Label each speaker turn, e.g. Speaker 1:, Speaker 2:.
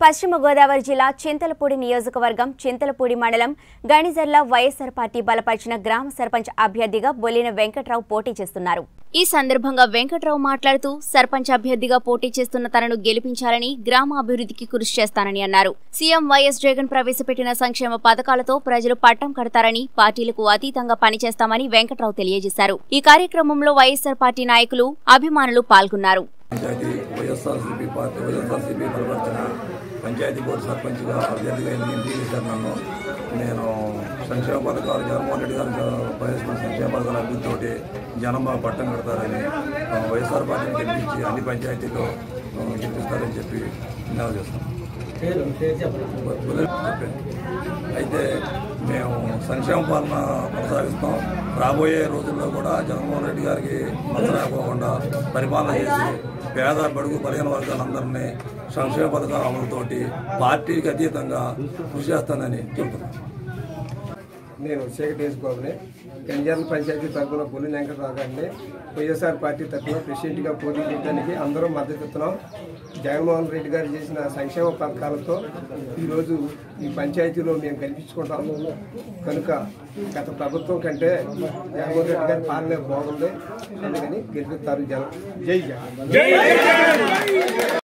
Speaker 1: పశ్చిమ గోదావరి జిల్లా చింతలపూడి నియోజకవర్గం చింతలపూడి మండలం గణిజర్ల వైఎస్ఆర్ పార్టీ బలపరిచిన గ్రామ సర్పంచ్ అభ్యర్థిగా బొల్లిన వెంకట్రావు పోటీ చేస్తున్నారు ఈ సందర్భంగా వెంకట్రావు మాట్లాడుతూ సర్పంచ్ అభ్యర్థిగా పోటీ చేస్తున్న తనను గెలిపించాలని గ్రామ అభివృద్ధికి కృషి చేస్తానని అన్నారు సీఎం వైఎస్ జగన్ ప్రవేశపెట్టిన సంక్షేమ పథకాలతో ప్రజలు పట్టం కడతారని పార్టీలకు అతీతంగా పనిచేస్తామని వెంకట్రావు తెలియజేశారు ఈ కార్యక్రమంలో వైఎస్ఆర్ పార్టీ నాయకులు అభిమానులు పాల్గొన్నారు
Speaker 2: పంచాయతీ వైఎస్ఆర్సీపీ పార్టీ వైఎస్ఆర్సీపీ బలపరిచిన పంచాయతీ బోర్డు సర్పంచ్గా అభ్యర్థిగా ఎన్నికలు చేశారు నన్ను నేను సంక్షేమ పథకాలు జగన్మోహన్ రెడ్డి గారు ప్రవేశిస్తున్న సంక్షేమ పథకాల అభివృద్ధితోటి జనం బాగా పట్టం కడతారని ఆ, వైఎస్ఆర్ పార్టీని గెలిపించి అన్ని పంచాయతీల్లో ఆ, గెలిపిస్తారని చెప్పి నినాదం చేస్తాం చెప్పాను అయితే మేము సంక్షేమ పాలన కొనసాగిస్తాం రాబోయే రోజుల్లో కూడా జగన్మోహన్ రెడ్డి గారికి మచ్చరాకపోకుండా పరిపాలన చేసి పేద బడుగు బలహీన వర్గాలందరినీ సంక్షేమ పథకాల అమలుతోటి పార్టీకి అతీతంగా కృషి చేస్తానని చెబుతున్నాను
Speaker 3: నేను చీకటేజ్ బాబుని గంజాల పంచాయతీ తరఫున బొల్లి వెంకటరావు గారిని వైఎస్ఆర్ పార్టీ తరఫున ప్రెసిడెంట్గా పోటీ చేయడానికి అందరూ మద్దతు ఇస్తున్నాం జగన్మోహన్ రెడ్డి గారు చేసిన సంక్షేమ పథకాలతో ఈరోజు ఈ పంచాయతీలో మేము కల్పించుకుంటాము కనుక గత ప్రభుత్వం కంటే జగన్మోహన్ రెడ్డి గారి పాలన బాగుంది అందుకని గెలిపిస్తారు జనం జై జగన్